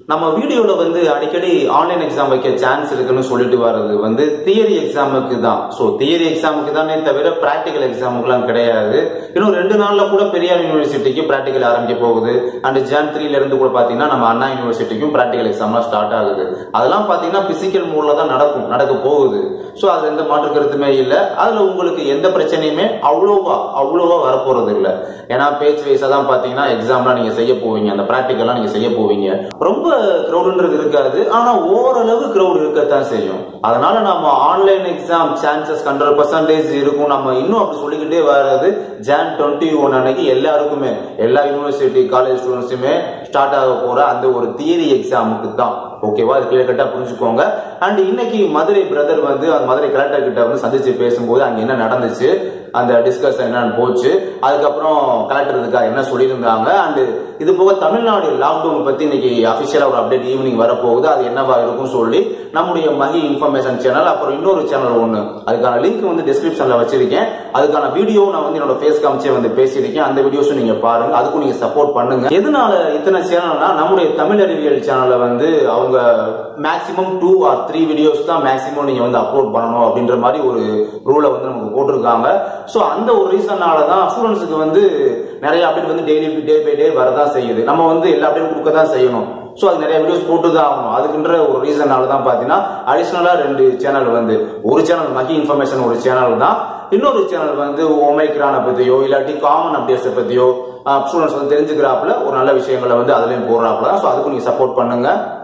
நம்ம வீடியோல வந்து அடிக்கடி ஆன்லைன் எக்ஸாம் வைக்க சான்ஸ் இருக்குன்னு சொல்லிட்டு வர்றது வந்து தியரி எக்ஸாமுக்கு தான் ஸோ தியரி எக்ஸாமுக்கு தானே தவிர பிராக்டிக்கல் எக்ஸாமுக்குலாம் கிடையாது இன்னும் ரெண்டு நாள்ல கூட பெரியார் யூனிவர்சிட்டிக்கு பிராக்டிக்கல் ஆரம்பிக்க போகுது அண்ட் ஜான் த்ரீல இருந்து கூட பாத்தீங்கன்னா நம்ம அண்ணா யூனிவர்சிட்டிக்கும் பிராக்டிக்கல் எக்ஸாம்லாம் ஸ்டார்ட் ஆகுது அதெல்லாம் பாத்தீங்கன்னா பிசிக்கல் மூட்ல தான் நடக்கும் நடக்க போகுது ஸோ அதுல எந்த மாற்று கருத்துமே இல்லை அதுல உங்களுக்கு எந்த பிரச்சனையுமே அவ்வளோவா அவ்வளோவா வரப்போறது இல்லை ஏன்னா பேச்சு வைஸா தான் பாத்தீங்கன்னா எக்ஸாம்லாம் நீங்க செய்ய போவீங்க அந்த ப்ராக்டிக்கல்லாம் நீங்க செய்ய போவீங்க ரொம்ப க்ரௌடுன்றது இருக்காது ஆனா ஓரளவு க்ரௌட் இருக்கத்தான் செய்யும் அதனால நம்ம online exam chances hundred percentage இருக்கும் நம்ம இன்னும் அப்படி சொல்லிக்கிட்டே வர்றது ஜான் டுவெண்ட்டி ஒன் அன்னைக்கு எல்லாருக்குமே எல்லா யூனிவர்சிட்டி காலேஜ் ஸ்டூடெண்ட்ஸுமே ஸ்டார்ட் ஆக போற அந்த ஒரு தியரி எக்ஸாமுக்கு தான் ஓகேவா இது கிளியர் கட்டா புரிஞ்சுக்கோங்க அண்ட் இன்னைக்கு மதுரை பிரதர் வந்து அந்த மதுரை கலெக்டர் கிட்ட வந்து சந்திச்சு பேசும்போது அங்க என்ன நடந்துச்சு அந்த டிஸ்கஸ் என்னன்னு போச்சு அதுக்கப்புறம் கலெக்டர் இதுக்காக என்ன சொல்லியிருந்தாங்க அண்ட் இது போக தமிழ்நாடு லாக்டவுன் பத்தி இன்னைக்கு அபிஷியலா ஒரு அப்டேட் ஈவினிங் வரப்போகுது அது என்னவா இருக்கும் சொல்லி நம்முடைய மகி இன்ஃபர்மேஷன் சேனல் அப்புறம் இன்னொரு சேனல் ஒண்ணு அதுக்கான லிங்க் வந்து டிஸ்கிரிப்ஷன்ல வச்சிருக்கேன் அதுக்கான வீடியோ நான் வந்து என்னோட ஃபேஸ் காமிச்சே வந்து பேசியிருக்கேன் அந்த வீடியோஸும் நீங்க பாருங்க அதுக்கும் நீங்க சப்போர்ட் பண்ணுங்க எதனால இத்தனை சேனல்னா நம்முடைய தமிழ் அறிவியல் சேனல்ல வந்து அவங்க maximum two or three videos தான் மேக்ஸிமம் நீங்க வந்து அப்லோட் பண்ணணும் அப்படின்ற மாதிரி ஒரு ரூலை வந்து நமக்கு போட்டிருக்காங்க ஸோ அந்த ஒரு ரீசனால தான் ஸ்டூடெண்ட்ஸுக்கு வந்து நிறைய அப்டேட் வந்து டெய்லி டே பை டே வரதான் செய்யுது நம்ம வந்து எல்லா அப்டேட் கொடுக்க தான் செய்யணும் ஸோ அது நிறைய வீடியோஸ் போட்டு தான் ஆகணும் அதுக்குன்ற ஒரு ரீசனால தான் பார்த்தீங்கன்னா அடிஷ்னலாக ரெண்டு சேனல் வந்து ஒரு சேனல் மகி இன்ஃபர்மேஷன் ஒரு சேனல் தான் இன்னொரு சேனல் வந்து ஓமைக்ரானை பற்றியோ இல்லாட்டி காமன் அப்டேட்ஸை பற்றியோ ஸ்டூடெண்ட்ஸ் வந்து தெரிஞ்சுக்கிறாப்புல ஒரு நல்ல விஷயங்களை வந்து அதுலேயும் போடுறாப்புல ஸோ அதுக்கும் நீங்கள் சப்போர்ட் பண்ணுங்க